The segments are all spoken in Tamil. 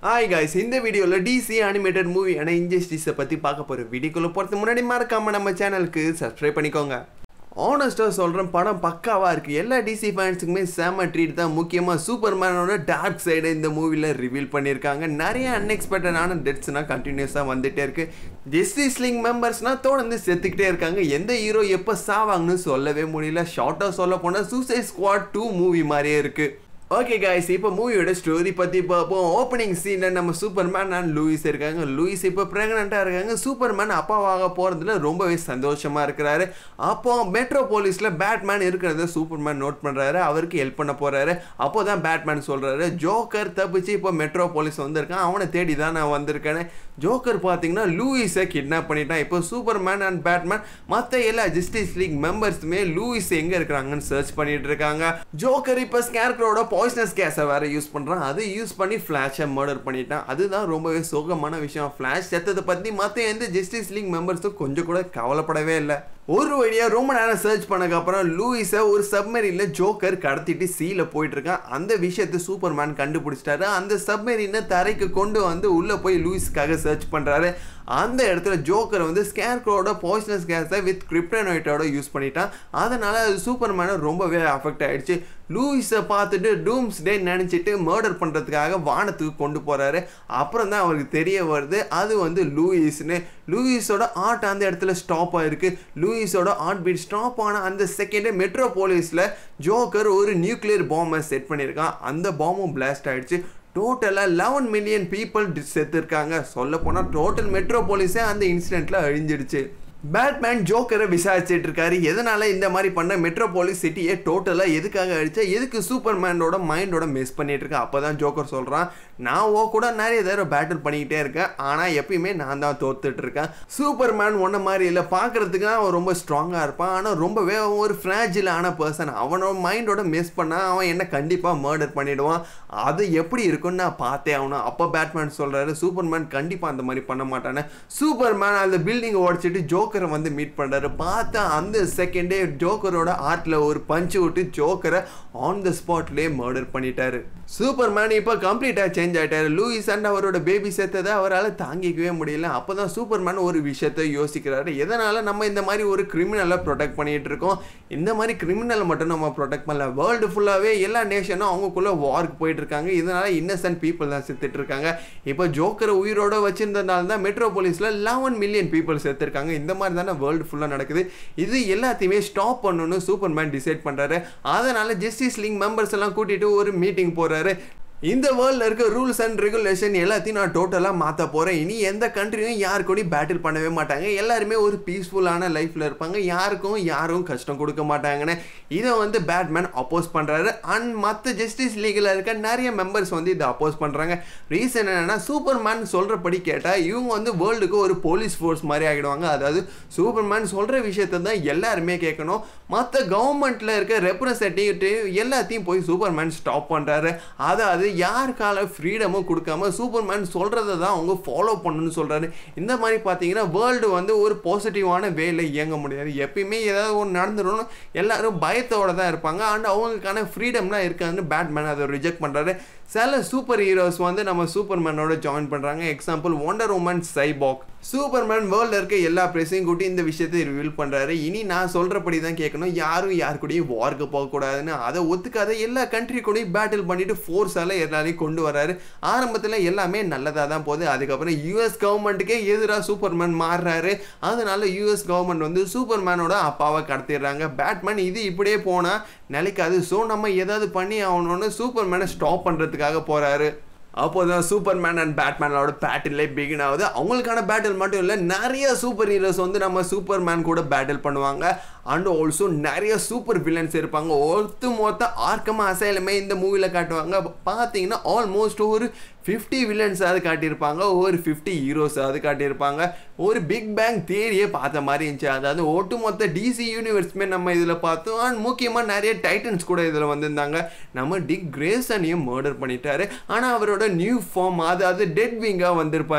ஹாய் காய்ஸ் இந்த வீடியோவில் டிசி அனிமேட்டட் மூவியான இன்ஜஸ்டிஸை பற்றி பார்க்க போகிறோம் வீடியோக்குள்ளே போகிறதுக்கு முன்னாடி மறக்காம நம்ம சேனலுக்கு சப்ஸ்கிரைப் பண்ணிக்கோங்க ஆனஸ்ட்டாக சொல்கிறேன் படம் பக்காவாக இருக்குது எல்லா டிசி ஃபேன்ஸுக்குமே செம ட்ரீட் தான் முக்கியமாக சூப்பர்மேனோட டார்க் சைடை இந்த மூவியில் ரிவீல் பண்ணியிருக்காங்க நிறைய அன்எக்ஸ்பெக்டடான டெத்ஸ்னால் கண்டினியூஸாக வந்துகிட்டே இருக்குது ஜஸ்டிஸ் லிங் மெம்பர்ஸ்னால் தொடர்ந்து செத்துக்கிட்டே இருக்காங்க எந்த ஹீரோ எப்போ சாவாங்கன்னு சொல்லவே முடியல ஷார்ட்டாக சொல்ல போனால் சூசைட் ஸ்குவாட் டூ மூவி மாதிரியே இருக்குது ஓகே காய்ஸ் இப்போ மூவியோட ஸ்டோரி பற்றி பார்ப்போம் ஓப்பனிங் சீனில் நம்ம சூப்பர்மேன் அண்ட் லூயிஸ் இருக்காங்க லூயிஸ் இப்போ ப்ரெக்னெண்ட்டாக இருக்காங்க சூப்பர்மேன் அப்பாவாக போகிறதுல ரொம்பவே சந்தோஷமாக இருக்கிறாரு அப்போ மெட்ரோ போலீஸில் பேட்மேன் இருக்கிறத சூப்பர்மேன் நோட் பண்ணுறாரு அவருக்கு ஹெல்ப் பண்ண போகிறாரு அப்போ தான் பேட்மேன் சொல்கிறாரு ஜோக்கர் தப்பிச்சு இப்போ மெட்ரோ போலீஸ் வந்திருக்கான் அவனை தேடி தான் நான் வந்திருக்கேன்னு ஜோக்கர் பார்த்தீங்கன்னா லூயிஸை கிட்னாப் பண்ணிட்டான் இப்போ சூப்பர்மேன் அண்ட் பேட்மேன் மற்ற எல்லா ஜஸ்டிஸ் லீக் மெம்பர்ஸுமே லூயிஸ் எங்கே இருக்கிறாங்கன்னு சர்ச் பண்ணிட்டு இருக்காங்க ஜோக்கர் இப்போ ஸ்கேர்க்ரோட பாய்ஸ்னஸ் கேஸை வேற யூஸ் பண்ணுறான் அது யூஸ் பண்ணி ஃப்ளாஷை மர்டர் பண்ணிட்டான் அதுதான் ரொம்பவே சோகமான விஷயம் ஃப்ளாஷ் செத்ததை பற்றி மற்ற எந்த ஜஸ்டிஸ் லீக் மெம்பர்ஸும் கொஞ்சம் கூட கவலைப்படவே இல்லை ஒரு வழியாக ரொம்ப நேரம் சர்ச் பண்ணக்கப்புறம் லூயிஸை ஒரு சப்மெரினில் ஜோக்கர் கடத்திட்டு சீல போயிட்டு இருக்கான் அந்த விஷயத்தை சூப்பர்மேன் கண்டுபிடிச்சிட்டாரு அந்த சப்மெரினை தரைக்கு கொண்டு வந்து உள்ளே போய் லூயிஸ்க்காக சர்ச் பண்ணுறாரு அந்த இடத்துல ஜோக்கர் வந்து ஸ்கேர்க்ரோட பாய்சனஸ் கேஸை வித் கிரிப்டனோயிட்டோட யூஸ் பண்ணிட்டான் அதனால் அது சூப்பர்மேனை ரொம்பவே அஃபெக்ட் ஆகிடுச்சு லூயிஸை பார்த்துட்டு டூம்ஸ் டே நினச்சிட்டு மர்டர் பண்ணுறதுக்காக வானத்துக்கு கொண்டு போகிறாரு அப்புறம் தான் அவருக்கு தெரிய வருது அது வந்து லூயிஸ்னு லூயிஸோட ஆர்ட் அந்த இடத்துல ஸ்டாப் ஆகிருக்கு லூயிஸோட ஆர்ட் பீட் ஸ்டாப் ஆன அந்த செகண்டே மெட்ரோ போலீஸில் ஜோக்கர் ஒரு நியூக்ளியர் பாம்பை செட் பண்ணியிருக்கான் அந்த பாம்பும் பிளாஸ்ட் ஆகிடுச்சு டோட்டலாக லெவன் மில்லியன் பீப்புள் செத்துருக்காங்க சொல்ல போனால் டோட்டல் மெட்ரோபோலிஸே அந்த இன்சிடெண்ட்டில் அழிஞ்சிடுச்சு பேட்மேன் ஜோக்கரை விசாரிச்சுட்டு இருக்காரு எதனால இந்த மாதிரி பண்ண மெட்ரோபாலிஸ் சிட்டியை டோட்டலாக எதுக்காக அடிச்சா எதுக்கு சூப்பர்மேனோட மைண்டோட மிஸ் பண்ணிட்டு இருக்கேன் அப்போ தான் ஜோக்கர் சொல்கிறான் நான் ஓ கூட நிறைய தடவை பேட்டில் பண்ணிக்கிட்டே இருக்கேன் ஆனால் எப்பயுமே நான் தான் தோத்துட்டு இருக்கேன் சூப்பர்மேன் ஒன்ன மாதிரி இல்லை பார்க்குறதுக்கு அவன் ரொம்ப ஸ்ட்ராங்காக இருப்பான் ஆனால் ரொம்பவே அவன் ஒரு ஃப்ராஜிலான பர்சன் அவனோட மைண்டோட மிஸ் பண்ணால் அவன் என்ன கண்டிப்பாக மர்டர் பண்ணிடுவான் அது எப்படி இருக்குன்னு நான் பார்த்தே ஆகணும் அப்போ பேட்மேன் சொல்கிறாரு சூப்பர்மேன் கண்டிப்பாக அந்த மாதிரி பண்ண மாட்டானே சூப்பர்மேன் அந்த பில்டிங்கை உடச்சிட்டு ஜோக்கரை வந்து மீட் பண்ணுறாரு பார்த்தா அந்த செகண்டே ஜோக்கரோட ஆர்ட்டில் ஒரு பஞ்சு விட்டு ஜோக்கரை ஆன் த ஸ்பாட்லேயே மர்டர் பண்ணிட்டாரு சூப்பர்மேன் இப்போ கம்ப்ளீட்டாக சேஞ்ச் ஆகிட்டாரு லூயிஸ் அண்ட் அவரோட பேபி சேர்த்ததை அவரால் தாங்கிக்கவே முடியல அப்போ தான் சூப்பர்மேன் ஒரு விஷயத்தை யோசிக்கிறாரு எதனால் நம்ம இந்த மாதிரி ஒரு கிரிமினலை ப்ரொடெக்ட் பண்ணிகிட்டு இருக்கோம் இந்த மாதிரி கிரிமினலை மட்டும் நம்ம ப்ரொடெக்ட் பண்ணல வேர்ல்டு ஃபுல்லாகவே எல்லா நேஷனும் அவங்களுக்குள்ள வார்க்கு போயிட்டு இருக்காங்க இதனால் இன்னசென்ட் பீப்புள் தான் செத்துட்டு இருக்காங்க இப்போ ஜோக்கரை உயிரோட வச்சிருந்ததுனால தான் மெட்ரோபோலிஸில் லெவன் மில்லியன் பீப்புள் செத்துருக்காங்க இந்த மாதிரி தானே வேர்ல்டு ஃபுல்லாக நடக்குது இது எல்லாத்தையுமே ஸ்டாப் பண்ணணும்னு சூப்பர்மேன் டிசைட் பண்ணுறாரு அதனால் ஜஸ்டிஸ் லீக் மெம்பர்ஸ் எல்லாம் கூட்டிகிட்டு ஒரு மீட்டிங் போகிறாரு இந்த வேர்ல்டில் இருக்க ரூல்ஸ் அண்ட் ரெகுலேஷன் எல்லாத்தையும் நான் டோட்டலாக மாற்ற போகிறேன் இனி எந்த கண்ட்ரியும் யாரு கூடயும் பேட்டில் பண்ணவே மாட்டாங்க எல்லாருமே ஒரு பீஸ்ஃபுல்லான லைஃப்பில் இருப்பாங்க யாருக்கும் யாரும் கஷ்டம் கொடுக்க மாட்டாங்கன்னு இதை வந்து பேட்மேன் அப்போஸ் பண்ணுறாரு அண்ட் மற்ற ஜஸ்டிஸ் லீகில் இருக்க நிறைய மெம்பர்ஸ் வந்து இதை அப்போஸ் பண்ணுறாங்க ரீசன் என்னென்னா சூப்பர்மேன் சொல்கிறபடி கேட்டால் இவங்க வந்து வேர்ல்டுக்கு ஒரு போலீஸ் ஃபோர்ஸ் மாதிரி ஆகிடுவாங்க அதாவது சூப்பர்மேன் சொல்கிற விஷயத்தை தான் எல்லாருமே கேட்கணும் மற்ற கவர்மெண்ட்டில் இருக்க ரெப்ரசன்டேட்டிவ் எல்லாத்தையும் போய் சூப்பர்மேன் ஸ்டாப் பண்ணுறாரு அதாவது யாருக்கால ஃப்ரீடமும் கொடுக்காம சூப்பர்மேன் சொல்கிறத தான் அவங்க ஃபாலோ பண்ணணும்னு சொல்கிறாரு இந்த மாதிரி பார்த்தீங்கன்னா வேர்ல்டு வந்து ஒரு பாசிட்டிவான வேல இயங்க முடியாது எப்பயுமே ஏதாவது ஒன்று நடந்துடும் எல்லாரும் பயத்தோட தான் இருப்பாங்க அண்ட் அவங்களுக்கான ஃப்ரீடம்லாம் இருக்காதுன்னு பேட்மேன் அதை ரிஜெக்ட் பண்ணுறாரு சில சூப்பர் ஹீரோஸ் வந்து நம்ம சூப்பர்மேனோட ஜாயின் பண்ணுறாங்க example Wonder Woman Cyborg Superman வேர்ல்டில் இருக்க எல்லா ப்ரெஸையும் கூட்டி இந்த விஷயத்தை ரிவீல் பண்ணுறாரு இனி நான் சொல்கிறபடி தான் கேட்கணும் யாரும் யார் கூடயும் வார்க்கு போகக்கூடாதுன்னு அதை ஒத்துக்காத எல்லா கண்ட்ரி கூடயும் பேட்டில் பண்ணிட்டு ஃபோர்ஸால் எல்லாரையும் கொண்டு வராரு ஆரம்பத்தில் எல்லாமே நல்லதாக தான் போகுது அதுக்கப்புறம் யூஎஸ் கவர்மெண்ட்டுக்கே எதிராக சூப்பர்மேன் மாறுறாரு அதனால யூஎஸ் கவர்மெண்ட் வந்து சூப்பர்மேனோட அப்பாவை கடத்திடுறாங்க பேட்மேன் இது இப்படியே போனால் நிலைக்காது ஸோ நம்ம ஏதாவது பண்ணி ஆகணும்னு சூப்பர்மேனை ஸ்டாப் பண்ணுறதுக்காக போகிறாரு அப்போ தான் சூப்பர்மேன் அண்ட் பேட்மேனோட பேட்டிலே பிகின் ஆகுது அவங்களுக்கான பேட்டில் மட்டும் இல்லை நிறைய சூப்பர் ஹீரோஸ் வந்து நம்ம சூப்பர்மேன் கூட பேட்டில் பண்ணுவாங்க அண்ட் ஆல்சோ நிறைய சூப்பர் வில்லன்ஸ் இருப்பாங்க ஒருத்து மொத்த ஆர்க்கமாக அசைலுமே இந்த மூவியில் காட்டுவாங்க பார்த்தீங்கன்னா ஆல்மோஸ்ட் ஒரு ஃபிஃப்டி வில்லன்ஸாவது காட்டியிருப்பாங்க ஒரு ஃபிஃப்டி ஹீரோஸாவது காட்டியிருப்பாங்க ஒரு பிக் பேங் தேரியே பார்த்த மாதிரி இருந்துச்சு அதாவது ஒட்டுமொத்த டிசி யூனிவர்ஸ்மே நம்ம இதில் பார்த்தோம் அண்ட் முக்கியமாக நிறைய டைட்டன்ஸ் கூட இதில் வந்திருந்தாங்க நம்ம டிக் கிரேசனையும் மர்டர் பண்ணிட்டாரு ஆனால் அவரோட நியூ ஃபார்ம் அதாவது டெட் விங்காக வந்திருப்பாரு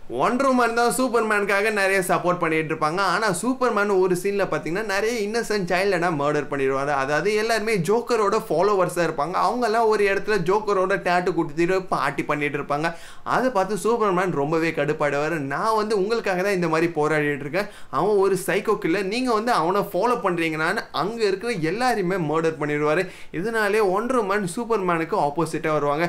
ஒன்றரை மேன் தான் சூப்பர் மேனுக்காக நிறைய சப்போர்ட் பண்ணிட்டு இருப்பாங்க ஆனால் சூப்பர் மேன் ஒரு சீனில் பார்த்தீங்கன்னா நிறைய இன்னசென்ட் சைல்டனா மர்டர் பண்ணிடுவாங்க அதாவது எல்லாருமே ஜோக்கரோட ஃபாலோவர்ஸாக இருப்பாங்க அவங்கெல்லாம் ஒரு இடத்துல ஜோக்கரோட டேட்டு கொடுத்துட்டு பார்ட்டி பண்ணிட்டு இருப்பாங்க அதை பார்த்து சூப்பர் மேன் ரொம்பவே கடுப்பாடுவார் நான் வந்து உங்களுக்காக தான் இந்த மாதிரி போராடிட்டு இருக்கேன் அவன் ஒரு சைக்கோ கில்லர் நீங்கள் வந்து அவனை ஃபாலோ பண்ணுறீங்கன்னு அங்கே இருக்கிற எல்லாரையுமே மர்டர் பண்ணிடுவார் இதனாலே ஒன்றரை மேன் சூப்பர் மேனுக்கு ஆப்போசிட்டாக வருவாங்க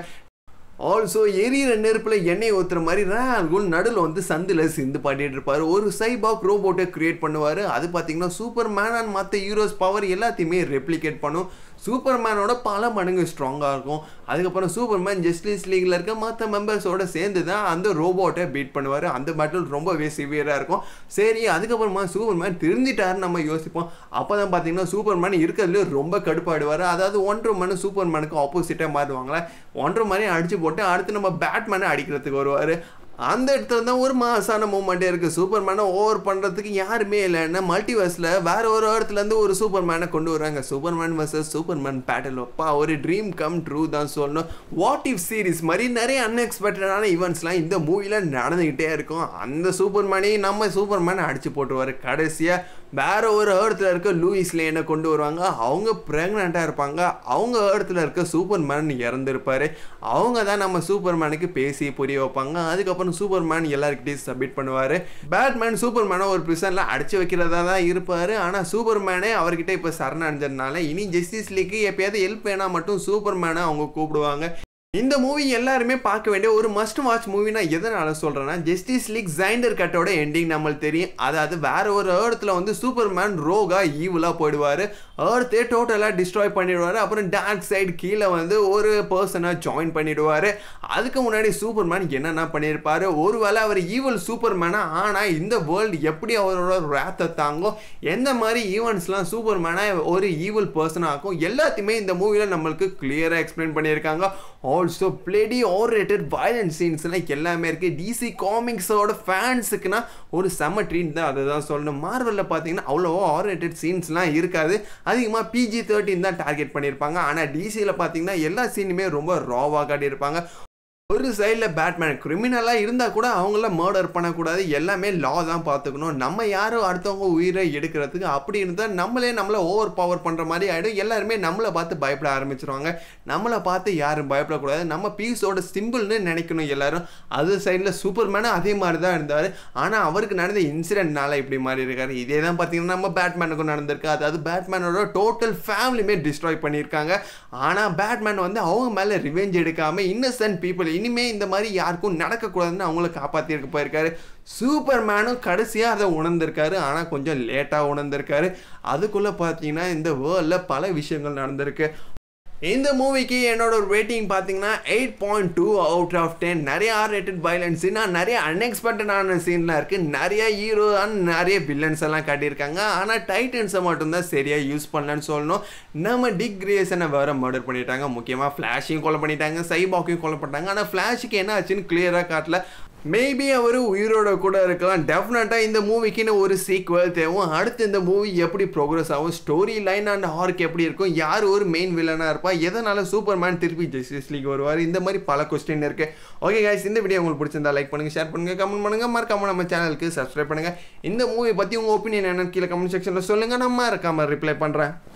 ஆல்சோ எரியிற நெருப்பில் எண்ணெய் ஊற்றுற மாதிரி ரேல்குல் நடுவில் வந்து சந்தில் சிந்து பாடிட்டு இருப்பார் ஒரு சைபாக் ரோபோட்டை கிரியேட் பண்ணுவார் அது பார்த்தீங்கன்னா சூப்பர் மேன் அண்ட் மற்ற ஹீரோஸ் பவர் எல்லாத்தையுமே ரெப்ளிகேட் பண்ணும் சூப்பர் மேனோட பல மடங்கு ஸ்ட்ராங்காக இருக்கும் அதுக்கப்புறம் சூப்பர் மேன் ஜஸ்டிஸ் லீக்ல இருக்க மற்ற மெம்பர்ஸோட சேர்ந்து தான் அந்த ரோபோட்டை பீட் பண்ணுவார் அந்த பேட்டில் ரொம்பவே சிவியராக இருக்கும் சரி அதுக்கப்புறமா சூப்பர் மேன் திருந்திட்டாருன்னு நம்ம யோசிப்போம் அப்போ தான் பார்த்தீங்கன்னா சூப்பர் மேன் இருக்கிறதுல ரொம்ப கடுப்பாடுவார் அதாவது ஒன்றரை மணி சூப்பர் மேனுக்கு ஆப்போசிட்டாக மாறுவாங்களே ஒன்றரை மணி அடிச்சு போட்டு அடுத்து நம்ம பேட்மேனை அடிக்கிறதுக்கு வருவார் அந்த இடத்துல தான் ஒரு மாசான மூமெண்ட்டே இருக்குது சூப்பர் மேனை ஓவர் பண்ணுறதுக்கு யாருமே இல்லைன்னா மல்டிவர்ஸில் வேற ஒரு இடத்துலேருந்து ஒரு சூப்பர் மேனை கொண்டு வராங்க Superman versus Superman battle அப்பா ஒரு ட்ரீம் கம் ட்ரூ தான் சொல்லணும் வாட் இஃப் சீரிஸ் மாதிரி நிறைய அன்எக்ஸ்பெக்டடான ஈவெண்ட்ஸ்லாம் இந்த மூவியில் நடந்துக்கிட்டே இருக்கும் அந்த சூப்பர் மேனையும் நம்ம சூப்பர் மேனை அடிச்சு போட்டுருவார் கடைசியாக வேற ஒரு இடத்துல இருக்க லூயிஸ் லேனை கொண்டு வருவாங்க அவங்க ப்ரெக்னெண்ட்டாக இருப்பாங்க அவங்க இடத்துல இருக்க சூப்பர் மேன் இறந்துருப்பாரு அவங்க தான் நம்ம சூப்பர் மேனுக்கு பேசி புரிய வைப்பாங்க அதுக்கப்புறம் சூப்பர் மேன் எல்லாருக்கிட்டையும் சப்மிட் பண்ணுவார் பேட்மேன் சூப்பர் மேனை ஒரு பிரிசனில் அடிச்சு வைக்கிறதா தான் இருப்பார் ஆனால் சூப்பர் மேனே அவர்கிட்ட இப்போ சரணடைஞ்சதுனால இனி ஜஸ்டிஸ் லீக்கு எப்பயாவது ஹெல்ப் வேணால் மட்டும் சூப்பர் மேனை அவங்க கூப்பிடுவாங்க இந்த மூவி எல்லாருமே பார்க்க வேண்டிய ஒரு மஸ்ட் வாட்ச் மூவி நான் எதனால சொல்றேன்னா ஜஸ்டிஸ் லீக் ஜைண்டர் கட்டோட எண்டிங் நம்மளுக்கு தெரியும் அதாவது வேற ஒரு ஏர்த்தில் வந்து சூப்பர் மேன் ரோகா ஈவலாக போயிடுவார் ஏர்த்தே டோட்டலாக டிஸ்ட்ராய் பண்ணிடுவார் அப்புறம் டார்க் சைடு கீழே வந்து ஒரு பர்சனை ஜாயின் பண்ணிடுவார் அதுக்கு முன்னாடி சூப்பர் மேன் என்னென்ன பண்ணியிருப்பாரு ஒருவேளை அவர் ஈவல் சூப்பர் மேனா ஆனால் இந்த வேர்ல்டு எப்படி அவரோட ரேத்தை தாங்கும் எந்த மாதிரி ஈவெண்ட்ஸ்லாம் சூப்பர் மேனை ஒரு ஈவல் பர்சன் ஆக்கும் எல்லாத்தையுமே இந்த மூவியில் நம்மளுக்கு கிளியராக எக்ஸ்பிளைன் பண்ணியிருக்காங்க also bloody R rated violence சீன்ஸ்லாம் எல்லாமே இருக்குது டிசி காமிக்ஸோட ஃபேன்ஸுக்குனா ஒரு செம்ம ட்ரீட் தான் அதை தான் சொல்லணும் மார்வலில் பார்த்தீங்கன்னா அவ்வளோ ஆர் ரேட்டட் சீன்ஸ்லாம் இருக்காது அதிகமாக பிஜி தேர்ட்டின் தான் டார்கெட் பண்ணியிருப்பாங்க ஆனால் டிசியில் பார்த்தீங்கன்னா எல்லா சீனுமே ரொம்ப ராவாக காட்டியிருப்பாங்க ஒரு சைடில் பேட்மேன் கிரிமினலாக இருந்தால் கூட அவங்கள மர்டர் பண்ணக்கூடாது எல்லாமே லா தான் பார்த்துக்கணும் நம்ம யாரும் அடுத்தவங்க உயிரை எடுக்கிறதுக்கு அப்படி இருந்தால் நம்மளே நம்மளை ஓவர் பவர் பண்ணுற மாதிரி ஆகிடும் எல்லாருமே நம்மளை பார்த்து பயப்பட ஆரம்பிச்சிருவாங்க நம்மளை பார்த்து யாரும் பயப்படக்கூடாது நம்ம பீஸோட சிம்பிள்னு நினைக்கணும் எல்லாரும் அது சைடில் சூப்பர்மேனும் அதே மாதிரி தான் இருந்தார் ஆனால் அவருக்கு நடந்த இன்சிடென்ட்னால இப்படி மாதிரி இருக்காரு இதே தான் பார்த்தீங்கன்னா நம்ம பேட்மேனுக்கும் நடந்திருக்கு அதாவது பேட்மேனோட டோட்டல் ஃபேமிலியுமே டிஸ்ட்ராய் பண்ணியிருக்காங்க ஆனால் பேட்மேன் வந்து அவங்க மேலே ரிவெஞ்ச் எடுக்காமல் இன்னசென்ட் பீப்புள் இனிமே இந்த மாதிரி யாருக்கும் நடக்கக்கூடாதுன்னு அவங்கள காப்பாற்றிருக்க போயிருக்காரு சூப்பர் மேனும் கடைசியாக அதை உணர்ந்திருக்காரு ஆனால் கொஞ்சம் லேட்டாக உணர்ந்திருக்காரு அதுக்குள்ளே பார்த்தீங்கன்னா இந்த வேர்ல்டில் பல விஷயங்கள் நடந்திருக்கு இந்த மூவிக்கு என்னோட ஒரு ரேட்டிங் பார்த்தீங்கன்னா eight point two out of ten நிறைய ஆர் ரேட்டட் வயலன்ஸ் நான் நிறைய அன்எக்ஸ்பெக்டடான சீன்லாம் இருக்குது நிறைய ஹீரோ அண்ட் நிறைய வில்லன்ஸ் எல்லாம் காட்டியிருக்காங்க ஆனால் டைட்டன்ஸை மட்டும்தான் சரியாக யூஸ் பண்ணலன்னு சொல்லணும் நம்ம டிக் கிரியேஷனை வேற மர்டர் பண்ணிட்டாங்க முக்கியமாக ஃப்ளாஷையும் கொலை பண்ணிட்டாங்க சைபாக்கையும் கொலை பண்ணிட்டாங்க ஆனால் ஃப்ளாஷுக்கு என்ன ஆச்சுன்னு கிளியராக காட்டல மேபி அவர் உயிரோட கூட இருக்கலாம் டெஃபினட்டாக இந்த மூவிக்குன்னு ஒரு சீக்வல் தேவும் அடுத்து இந்த மூவி எப்படி ப்ரோக்ரஸ் ஆகும் ஸ்டோரி லைன் அண்ட் ஹார்க் எப்படி இருக்கும் யார் ஒரு மெயின் வில்லனாக இருப்பா எதனால சூப்பர் மேன் திருப்பி ஜஸ்டிஸ் லீக் வருவார் இந்த மாதிரி பல கொஸ்டின் இருக்கு ஓகே guys இந்த வீடியோ உங்களுக்கு பிடிச்சிருந்தா லைக் பண்ணுங்க ஷேர் பண்ணுங்க கமெண்ட் பண்ணுங்க மறக்காம நம்ம சேனலுக்கு சப்ஸ்கிரைப் பண்ணுங்க இந்த மூவி பற்றி உங்கள் ஒப்பீனியன் என்னன்னு கீழே கமெண்ட் செக்ஷனில் சொல்லுங்க நான் மறக்காம ரிப்ளை பண்ணுறேன்